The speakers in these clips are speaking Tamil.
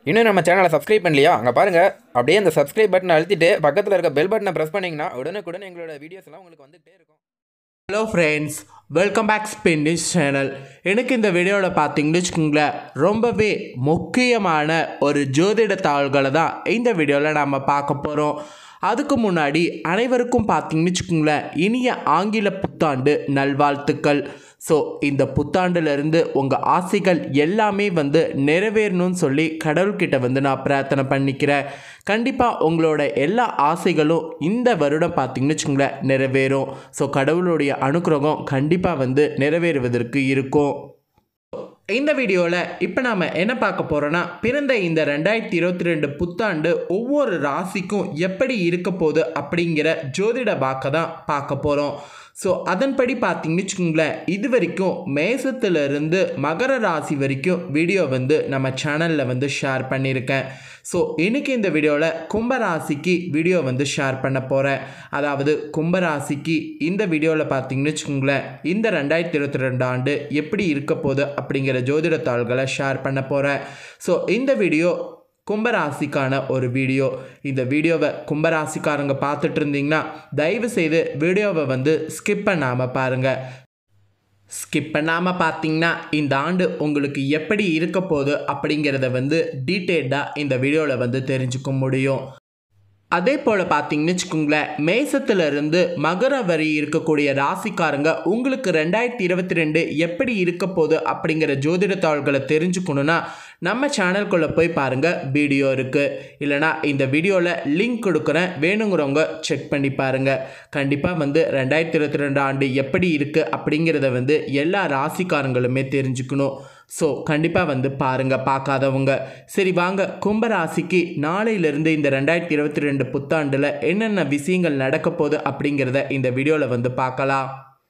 இன்னும் நம்ம சேனலை சப்ஸ்கிரைப் பண்ணலையா அங்கே பாருங்கள் அப்படியே அந்த சப்ஸ்கிரைப் பட்டனை அழுத்திட்டு பக்கத்தில் இருக்க பெல் பட்டனை ப்ரெஸ் பண்ணிங்கன்னா உடனுக்குடன் எங்களோட வீடியோஸ் எல்லாம் உங்களுக்கு வந்துகிட்டே இருக்கும் ஹலோ ஃப்ரெண்ட்ஸ் வெல்கம் பேக் ஸ்பின்னிஷ் சேனல் எனக்கு இந்த வீடியோவில் பார்த்தீங்கன்னு வச்சுக்கோங்களேன் ரொம்பவே முக்கியமான ஒரு ஜோதிட தாள்களை தான் இந்த வீடியோவில் நாம் பார்க்க போகிறோம் அதுக்கு முன்னாடி அனைவருக்கும் பார்த்தீங்கன்னு வச்சுக்கோங்களேன் இனிய ஆங்கில புத்தாண்டு நல்வாழ்த்துக்கள் ஸோ இந்த புத்தாண்டுலேருந்து உங்கள் ஆசைகள் எல்லாமே வந்து நிறைவேறணும்னு சொல்லி கடவுள்கிட்ட வந்து நான் பிரார்த்தனை பண்ணிக்கிறேன் கண்டிப்பாக உங்களோட எல்லா ஆசைகளும் இந்த வருடம் பார்த்தீங்கன்னு வச்சுக்கோங்களேன் நிறைவேறும் ஸோ கடவுளுடைய அனுக்கிரகம் கண்டிப்பாக வந்து நிறைவேறுவதற்கு இருக்கும் இந்த வீடியோவில் இப்போ நாம் என்ன பார்க்க போகிறோன்னா பிறந்த இந்த ரெண்டாயிரத்தி இருபத்தி ரெண்டு புத்தாண்டு ஒவ்வொரு ராசிக்கும் எப்படி இருக்க போகுது அப்படிங்கிற ஜோதிட பாக்க தான் பார்க்க போகிறோம் ஸோ அதன்படி பார்த்தீங்கன்னு வச்சுக்கோங்களேன் இது வரைக்கும் மேசத்திலிருந்து மகர ராசி வரைக்கும் வீடியோ வந்து நம்ம சேனலில் வந்து ஷேர் பண்ணியிருக்கேன் ஸோ இன்றைக்கி இந்த வீடியோவில் கும்பராசிக்கு வீடியோ வந்து ஷேர் பண்ண போகிறேன் அதாவது கும்பராசிக்கு இந்த வீடியோவில் பார்த்தீங்கன்னு வச்சுக்கோங்களேன் இந்த ரெண்டாயிரத்தி இருபத்தி ரெண்டு ஆண்டு எப்படி இருக்க போகுது அப்படிங்கிற ஜோதிட தாள்களை ஷேர் பண்ண போகிறேன் ஸோ இந்த வீடியோ கும்பராசிக்கான ஒரு வீடியோ இந்த வீடியோவை கும்பராசிக்காரங்க பார்த்துட்டு இருந்தீங்கன்னா தயவு செய்து வீடியோவை வந்து ஸ்கிப் பண்ணாமல் பாருங்கள் ஸ்கிப் பண்ணாமல் பார்த்தீங்கன்னா இந்த ஆண்டு உங்களுக்கு எப்படி இருக்க போகுது அப்படிங்கிறத வந்து டீட்டெயில்டாக இந்த வீடியோவில் வந்து தெரிஞ்சுக்க முடியும் அதே போல் பார்த்தீங்கன்னு வச்சுக்கோங்களேன் மேசத்திலிருந்து மகர வரி இருக்கக்கூடிய ராசிக்காரங்க உங்களுக்கு ரெண்டாயிரத்தி இருபத்தி ரெண்டு எப்படி இருக்க போகுது அப்படிங்கிற ஜோதிட தாள்களை தெரிஞ்சுக்கணுன்னா நம்ம சேனல்குள்ளே போய் பாருங்கள் வீடியோ இருக்குது இல்லைனா இந்த வீடியோவில் லிங்க் கொடுக்குறேன் வேணுங்கிறவங்க செக் பண்ணி பாருங்கள் கண்டிப்பாக வந்து ரெண்டாயிரத்தி இருபத்தி ரெண்டு ஆண்டு எப்படி இருக்குது அப்படிங்கிறத வந்து எல்லா ராசிக்காரங்களுமே தெரிஞ்சுக்கணும் ஸோ கண்டிப்பாக வந்து பாருங்கள் பார்க்காதவங்க சரி வாங்க கும்பராசிக்கு நாளையிலிருந்து இந்த ரெண்டாயிரத்தி இருபத்தி ரெண்டு புத்தாண்டில் என்னென்ன விஷயங்கள் நடக்க போகுது அப்படிங்கிறத இந்த வீடியோவில் வந்து பார்க்கலாம்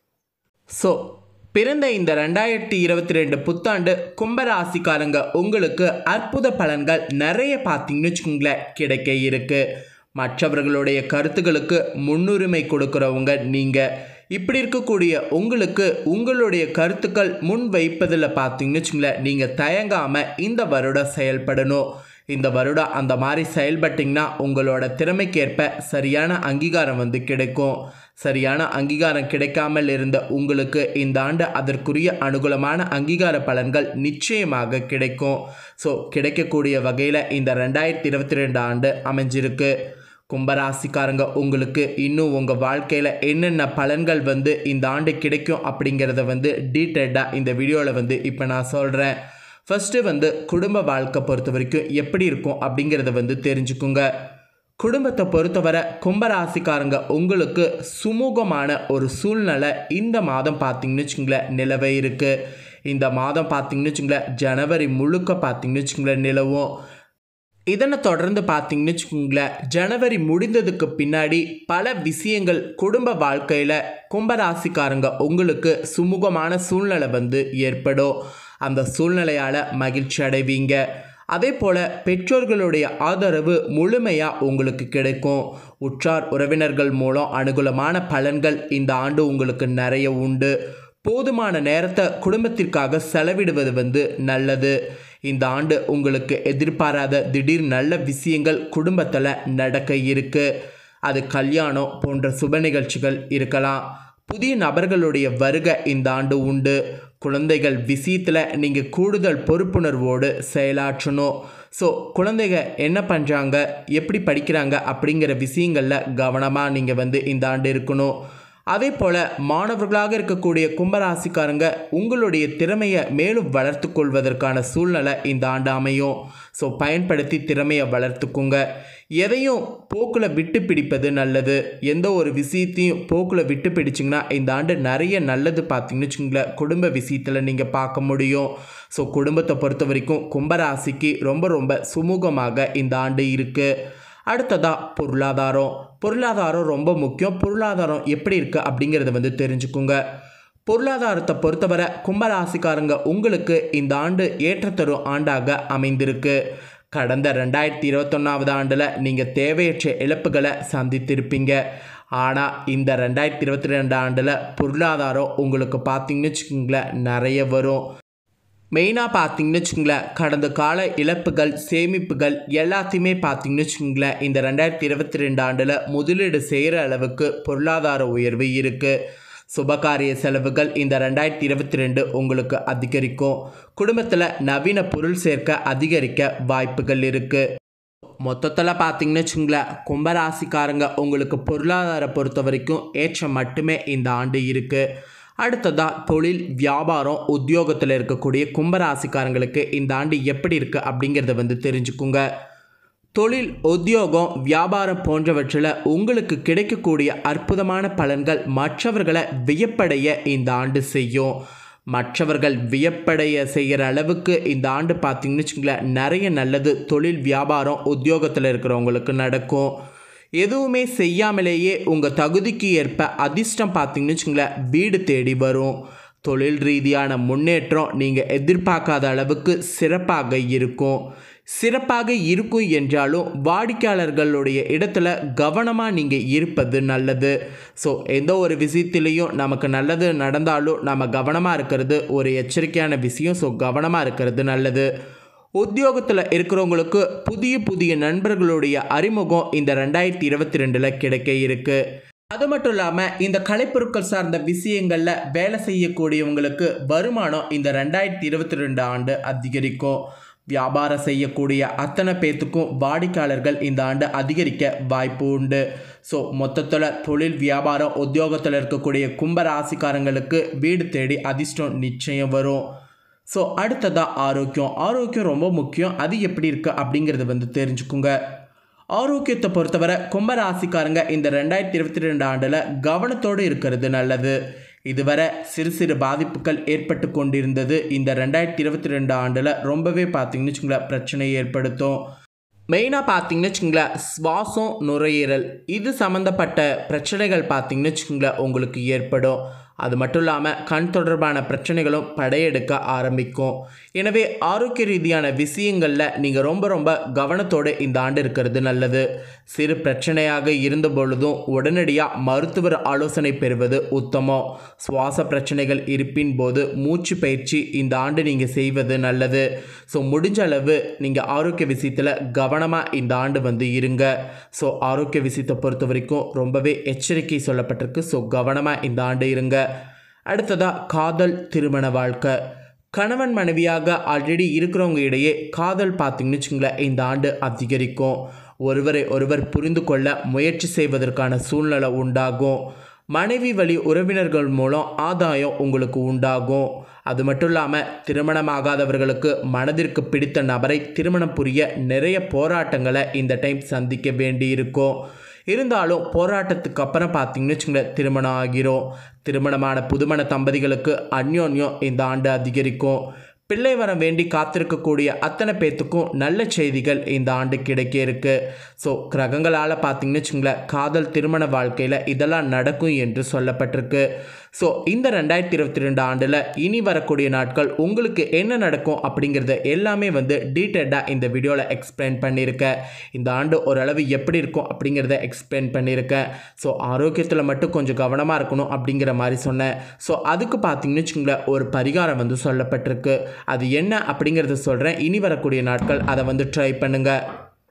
ஸோ பிறந்த இந்த ரெண்டாயிரத்தி இருபத்தி ரெண்டு புத்தாண்டு கும்பராசிக்காரங்க உங்களுக்கு அற்புத பலன்கள் நிறைய பார்த்தீங்கன்னு வச்சுக்கோங்களேன் கிடைக்க இருக்கு மற்றவர்களுடைய கருத்துக்களுக்கு முன்னுரிமை கொடுக்குறவங்க நீங்கள் இப்படி இருக்கக்கூடிய உங்களுக்கு உங்களுடைய கருத்துக்கள் முன் வைப்பதில் பார்த்தீங்கன்னு வச்சுங்களேன் நீங்கள் தயங்காமல் இந்த வருடம் செயல்படணும் இந்த வருடம் அந்த மாதிரி செயல்பட்டிங்கன்னா உங்களோட திறமைக்கேற்ப சரியான அங்கீகாரம் வந்து கிடைக்கும் சரியான அங்கீகாரம் கிடைக்காமல் இருந்த உங்களுக்கு இந்த ஆண்டு அதற்குரிய அனுகூலமான அங்கீகார பலன்கள் நிச்சயமாக கிடைக்கும் ஸோ கிடைக்கக்கூடிய வகையில் இந்த ரெண்டாயிரத்தி இருபத்தி ரெண்டு ஆண்டு அமைஞ்சிருக்கு கும்பராசிக்காரங்க உங்களுக்கு இன்னும் உங்கள் வாழ்க்கையில் என்னென்ன பலன்கள் வந்து இந்த ஆண்டு கிடைக்கும் அப்படிங்கிறத வந்து டீட்டெயில்டாக இந்த வீடியோவில் வந்து இப்போ நான் சொல்கிறேன் ஃபஸ்ட்டு வந்து குடும்ப வாழ்க்கை பொறுத்த வரைக்கும் எப்படி இருக்கும் அப்படிங்கிறத வந்து தெரிஞ்சுக்குங்க குடும்பத்தை பொறுத்தவரை கும்பராசிக்காரங்க உங்களுக்கு சுமூகமான ஒரு சூழ்நிலை இந்த மாதம் பார்த்தீங்கன்னு வச்சுங்களேன் நிலவை இருக்குது இந்த மாதம் பார்த்தீங்கன்னு வச்சுங்களேன் ஜனவரி முழுக்க பார்த்தீங்கன்னு வச்சுங்களேன் நிலவும் இதனை தொடர்ந்து பார்த்தீங்கன்னு வச்சுக்கோங்களேன் ஜனவரி முடிந்ததுக்கு பின்னாடி பல விஷயங்கள் குடும்ப வாழ்க்கையில் கும்பராசிக்காரங்க உங்களுக்கு சுமூகமான சூழ்நிலை வந்து ஏற்படும் அந்த சூழ்நிலையால் மகிழ்ச்சி அடைவீங்க அதே போல் பெற்றோர்களுடைய ஆதரவு முழுமையாக உங்களுக்கு கிடைக்கும் உற்றார் உறவினர்கள் மூலம் அனுகூலமான பலன்கள் இந்த ஆண்டு உங்களுக்கு நிறைய உண்டு போதுமான நேரத்தை குடும்பத்திற்காக செலவிடுவது வந்து நல்லது இந்த ஆண்டு உங்களுக்கு எதிர்பாராத திடீர் நல்ல விஷயங்கள் குடும்பத்தில் நடக்க இருக்கு அது கல்யாணம் போன்ற சுப நிகழ்ச்சிகள் இருக்கலாம் புதிய நபர்களுடைய வருகை இந்த ஆண்டு உண்டு குழந்தைகள் விஷயத்தில் நீங்கள் கூடுதல் பொறுப்புணர்வோடு செயலாற்றணும் ஸோ குழந்தைங்க என்ன பண்ணுறாங்க எப்படி படிக்கிறாங்க அப்படிங்கிற விஷயங்களில் கவனமாக நீங்கள் வந்து இந்த ஆண்டு இருக்கணும் அதே போல் மாணவர்களாக இருக்கக்கூடிய கும்பராசிக்காரங்க உங்களுடைய திறமையை மேலும் வளர்த்து கொள்வதற்கான சூழ்நிலை இந்த ஆண்டு அமையும் ஸோ பயன்படுத்தி திறமையை வளர்த்துக்குங்க எதையும் போக்கில் விட்டு பிடிப்பது நல்லது எந்த ஒரு விஷயத்தையும் போக்கில் விட்டு பிடிச்சிங்கன்னா இந்த ஆண்டு நிறைய நல்லது பார்த்தீங்கன்னு வச்சுங்களேன் குடும்ப விஷயத்தில் நீங்கள் பார்க்க முடியும் ஸோ குடும்பத்தை பொறுத்த வரைக்கும் கும்பராசிக்கு ரொம்ப ரொம்ப சுமூகமாக இந்த ஆண்டு இருக்குது அடுத்ததாக பொருளாதாரம் பொருளாதாரம் ரொம்ப முக்கியம் பொருளாதாரம் எப்படி இருக்குது அப்படிங்கிறத வந்து தெரிஞ்சுக்குங்க பொருளாதாரத்தை பொறுத்தவரை கும்பராசிக்காரங்க உங்களுக்கு இந்த ஆண்டு ஏற்றத்தரும் ஆண்டாக அமைந்திருக்கு கடந்த ரெண்டாயிரத்தி இருபத்தொன்னாவது ஆண்டில் நீங்கள் தேவையற்ற இழப்புகளை சந்தித்திருப்பீங்க ஆனால் இந்த ரெண்டாயிரத்தி இருபத்தி ரெண்டு ஆண்டில் பொருளாதாரம் உங்களுக்கு பார்த்தீங்கன்னு வச்சுக்கோங்களேன் நிறைய வரும் மெயினாக பார்த்தீங்கன்னு வச்சுங்களேன் கடந்த கால இழப்புகள் சேமிப்புகள் எல்லாத்தையுமே பார்த்தீங்கன்னு வச்சுங்களேன் இந்த ரெண்டாயிரத்தி இருபத்தி ரெண்டு ஆண்டில் முதலீடு செய்கிற அளவுக்கு பொருளாதார உயர்வு இருக்குது சுபகாரிய செலவுகள் இந்த ரெண்டாயிரத்தி இருபத்தி ரெண்டு உங்களுக்கு அதிகரிக்கும் குடும்பத்தில் நவீன பொருள் சேர்க்க அதிகரிக்க வாய்ப்புகள் இருக்குது மொத்தத்தில் பார்த்தீங்கன்னு வச்சுங்களேன் கும்பராசிக்காரங்க உங்களுக்கு பொருளாதார பொறுத்த வரைக்கும் ஏற்றம் மட்டுமே இந்த ஆண்டு இருக்குது அடுத்ததாக தொழில் வியாபாரம் உத்தியோகத்தில் இருக்கக்கூடிய கும்பராசிக்காரங்களுக்கு இந்த ஆண்டு எப்படி இருக்குது அப்படிங்கிறத வந்து தெரிஞ்சுக்குங்க தொழில் உத்தியோகம் வியாபாரம் போன்றவற்றில் உங்களுக்கு கிடைக்கக்கூடிய அற்புதமான பலன்கள் மற்றவர்களை வியப்படைய இந்த ஆண்டு செய்யும் மற்றவர்கள் வியப்படைய செய்கிற அளவுக்கு இந்த ஆண்டு பார்த்தீங்கன்னு வச்சுங்களேன் நிறைய நல்லது தொழில் வியாபாரம் உத்தியோகத்தில் இருக்கிறவங்களுக்கு நடக்கும் எதுவுமே செய்யாமலேயே உங்கள் தகுதிக்கு ஏற்ப அதிர்ஷ்டம் பார்த்தீங்கன்னு வச்சுங்களேன் வீடு தேடி வரும் தொழில் ரீதியான முன்னேற்றம் நீங்கள் எதிர்பார்க்காத அளவுக்கு சிறப்பாக இருக்கும் சிறப்பாக இருக்கும் என்றாலும் வாடிக்கையாளர்களுடைய இடத்துல கவனமாக நீங்கள் இருப்பது நல்லது ஸோ எந்த ஒரு விஷயத்திலையும் நமக்கு நல்லது நடந்தாலும் நம்ம கவனமாக இருக்கிறது ஒரு எச்சரிக்கையான விஷயம் ஸோ கவனமாக இருக்கிறது நல்லது உத்தியோகத்தில் இருக்கிறவங்களுக்கு புதிய புதிய நண்பர்களுடைய அறிமுகம் இந்த ரெண்டாயிரத்தி இருபத்தி ரெண்டில் கிடைக்க இருக்கு அது மட்டும் இல்லாமல் இந்த கலைப்பொருட்கள் சார்ந்த விஷயங்களில் வேலை செய்யக்கூடியவங்களுக்கு வருமானம் இந்த ரெண்டாயிரத்தி இருபத்தி ரெண்டு ஆண்டு அதிகரிக்கும் வியாபாரம் செய்யக்கூடிய அத்தனை பேத்துக்கும் வாடிக்கையாளர்கள் இந்த ஆண்டு அதிகரிக்க வாய்ப்பு உண்டு ஸோ மொத்தத்தில் தொழில் வியாபாரம் உத்தியோகத்தில் இருக்கக்கூடிய கும்ப ராசிக்காரங்களுக்கு வீடு தேடி அதிர்ஷ்டம் நிச்சயம் வரும் ஸோ அடுத்ததாக ஆரோக்கியம் ஆரோக்கியம் ரொம்ப முக்கியம் அது எப்படி இருக்குது அப்படிங்கிறத வந்து தெரிஞ்சுக்குங்க ஆரோக்கியத்தை பொறுத்தவரை கும்பராசிக்காரங்க இந்த ரெண்டாயிரத்தி இருபத்தி ரெண்டு ஆண்டில் கவனத்தோடு இருக்கிறது நல்லது இதுவரை சிறு சிறு பாதிப்புகள் ஏற்பட்டு கொண்டிருந்தது இந்த ரெண்டாயிரத்தி இருபத்தி ரெண்டு ஆண்டில் ரொம்பவே பார்த்தீங்கன்னு வச்சுங்களேன் பிரச்சனை ஏற்படுத்தும் மெயினாக பார்த்தீங்கன்னு வச்சுங்களேன் சுவாசம் நுரையீரல் இது சம்மந்தப்பட்ட பிரச்சனைகள் பார்த்தீங்கன்னு வச்சுங்களேன் உங்களுக்கு ஏற்படும் அது மட்டும் இல்லாமல் கண் தொடர்பான பிரச்சனைகளும் படையெடுக்க ஆரம்பிக்கும் எனவே ஆரோக்கிய ரீதியான விஷயங்களில் நீங்கள் ரொம்ப ரொம்ப கவனத்தோடு இந்த ஆண்டு இருக்கிறது நல்லது சிறு பிரச்சனையாக இருந்த பொழுதும் உடனடியாக மருத்துவர் ஆலோசனை பெறுவது உத்தமம் சுவாச பிரச்சனைகள் இருப்பின் போது மூச்சு பயிற்சி இந்த ஆண்டு நீங்கள் செய்வது நல்லது ஸோ முடிஞ்ச அளவு நீங்கள் ஆரோக்கிய விஷயத்தில் கவனமாக இந்த ஆண்டு வந்து இருங்க ஸோ ஆரோக்கிய விஷயத்தை பொறுத்த வரைக்கும் ரொம்பவே எச்சரிக்கை சொல்லப்பட்டிருக்கு ஸோ கவனமாக இந்த ஆண்டு இருங்க அடுத்ததாக காதல் திருமண வாழ்க்கை கணவன் மனைவியாக ஆல்ரெடி இருக்கிறவங்க இடையே காதல் பார்த்தீங்கன்னு வச்சுங்களேன் இந்த ஆண்டு அதிகரிக்கும் ஒருவரை ஒருவர் புரிந்து கொள்ள முயற்சி செய்வதற்கான சூழ்நிலை உண்டாகும் மனைவி வழி உறவினர்கள் மூலம் ஆதாயம் உங்களுக்கு உண்டாகும் அது மட்டும் இல்லாமல் திருமணமாகாதவர்களுக்கு மனதிற்கு பிடித்த நபரை திருமணம் புரிய நிறைய போராட்டங்களை இந்த டைம் சந்திக்க வேண்டியிருக்கும் இருந்தாலும் போராட்டத்துக்கு அப்புறம் பார்த்தீங்கன்னு வச்சுங்களேன் திருமணம் ஆகிரும் திருமணமான புதுமண தம்பதிகளுக்கு அந்யோன்யம் இந்த ஆண்டு அதிகரிக்கும் பிள்ளை வரம் வேண்டி காத்திருக்கக்கூடிய அத்தனை பேத்துக்கும் நல்ல செய்திகள் இந்த ஆண்டு கிடைக்க இருக்கு ஸோ கிரகங்களால் பார்த்தீங்கன்னு வச்சுங்களேன் காதல் திருமண வாழ்க்கையில் இதெல்லாம் நடக்கும் என்று சொல்லப்பட்டிருக்கு ஸோ இந்த ரெண்டாயிரத்தி இருபத்தி ரெண்டு ஆண்டில் இனி வரக்கூடிய நாட்கள் உங்களுக்கு என்ன நடக்கும் அப்படிங்கிறத எல்லாமே வந்து டீட்டெயில்டாக இந்த வீடியோவில் எக்ஸ்பிளைன் பண்ணியிருக்கேன் இந்த ஆண்டு ஓரளவு எப்படி இருக்கும் அப்படிங்கிறத எக்ஸ்பிளைன் பண்ணியிருக்கேன் ஸோ ஆரோக்கியத்தில் மட்டும் கொஞ்சம் கவனமாக இருக்கணும் அப்படிங்கிற மாதிரி சொன்னேன் ஸோ அதுக்கு பார்த்தீங்கன்னு வச்சுங்களேன் ஒரு பரிகாரம் வந்து சொல்லப்பட்டிருக்கு அது என்ன அப்படிங்கிறத சொல்கிறேன் இனி வரக்கூடிய நாட்கள் அதை வந்து ட்ரை பண்ணுங்கள்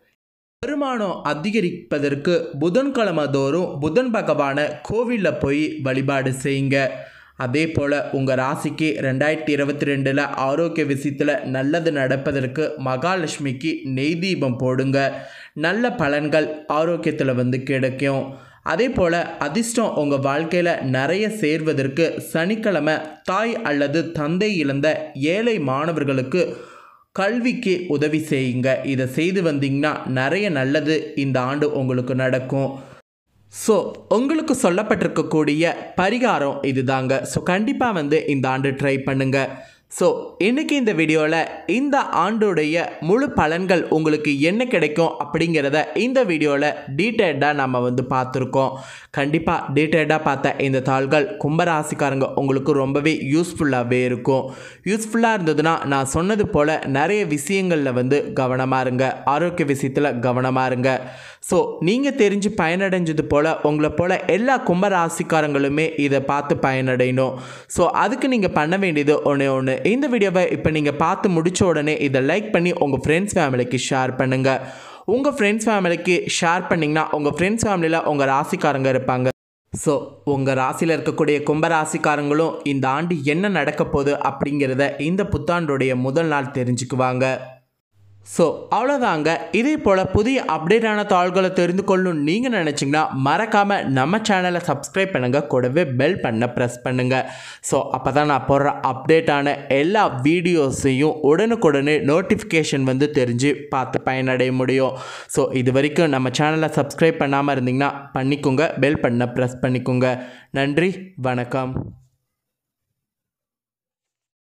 வருமானம் அதிகரிப்பதற்கு புதன்கிழமை தோறும் புதன் பகவானை கோவிலில் போய் வழிபாடு செய்யுங்க அதே போல் உங்கள் ராசிக்கு ரெண்டாயிரத்தி இருபத்தி ரெண்டில் ஆரோக்கிய விஷயத்தில் நல்லது நடப்பதற்கு மகாலட்சுமிக்கு நெய் தீபம் போடுங்க நல்ல பலன்கள் ஆரோக்கியத்தில் வந்து கிடைக்கும் அதே போல் அதிர்ஷ்டம் உங்கள் வாழ்க்கையில் நிறைய சேர்வதற்கு சனிக்கிழமை தாய் அல்லது தந்தை இழந்த ஏழை மாணவர்களுக்கு கல்விக்கு உதவி செய்யுங்க இதை செய்து வந்தீங்கன்னா நிறைய நல்லது இந்த ஆண்டு உங்களுக்கு நடக்கும் ஸோ உங்களுக்கு சொல்லப்பட்டிருக்கக்கூடிய பரிகாரம் இதுதாங்க ஸோ கண்டிப்பாக வந்து இந்த ஆண்டு ட்ரை பண்ணுங்கள் ஸோ இன்றைக்கி இந்த வீடியோவில் இந்த ஆண்டுடைய முழு பலன்கள் உங்களுக்கு என்ன கிடைக்கும் அப்படிங்கிறத இந்த வீடியோவில் டீட்டெயில்டாக நம்ம வந்து பார்த்துருக்கோம் கண்டிப்பாக டீட்டெயில்டாக பார்த்த இந்த தாள்கள் கும்பராசிக்காரங்க உங்களுக்கு ரொம்பவே யூஸ்ஃபுல்லாகவே இருக்கும் யூஸ்ஃபுல்லாக இருந்ததுன்னா நான் சொன்னது போல் நிறைய விஷயங்களில் வந்து கவனமாக இருங்க ஆரோக்கிய விஷயத்தில் கவனமாக இருங்க ஸோ நீங்கள் தெரிஞ்சு பயனடைஞ்சது போல் உங்களை போல் எல்லா கும்பராசிக்காரங்களுமே இதை பார்த்து பயனடையணும் ஸோ அதுக்கு நீங்கள் பண்ண வேண்டியது ஒன்று ஒன்று இந்த வீடியோவை இப்போ நீங்கள் பார்த்து முடித்த உடனே இதை லைக் பண்ணி உங்கள் ஃப்ரெண்ட்ஸ் ஃபேமிலிக்கு ஷேர் பண்ணுங்கள் உங்கள் ஃப்ரெண்ட்ஸ் ஃபேமிலிக்கு ஷேர் பண்ணிங்கன்னா உங்கள் ஃப்ரெண்ட்ஸ் ஃபேமிலியில் உங்கள் ராசிக்காரங்க இருப்பாங்க ஸோ உங்கள் ராசியில் இருக்கக்கூடிய கும்பராசிக்காரங்களும் இந்த ஆண்டு என்ன நடக்க போகுது அப்படிங்கிறத இந்த புத்தாண்டுடைய முதல் நாள் தெரிஞ்சுக்குவாங்க ஸோ அவ்வளோதாங்க இதே போல் புதிய அப்டேட்டான தாள்களை தெரிந்து கொள்ளணும் நீங்கள் நினச்சிங்கன்னா மறக்காமல் நம்ம சேனலை சப்ஸ்கிரைப் பண்ணுங்கள் கூடவே பெல் பண்ண ப்ரெஸ் பண்ணுங்கள் ஸோ அப்போ தான் நான் போடுற அப்டேட்டான எல்லா வீடியோஸையும் உடனுக்குடனே நோட்டிஃபிகேஷன் வந்து தெரிஞ்சு பார்த்து பயனடைய முடியும் ஸோ இது வரைக்கும் நம்ம சேனலை சப்ஸ்கிரைப் பண்ணாமல் இருந்தீங்கன்னா பண்ணிக்கோங்க பெல் பண்ண ப்ரெஸ் பண்ணிக்கோங்க நன்றி வணக்கம்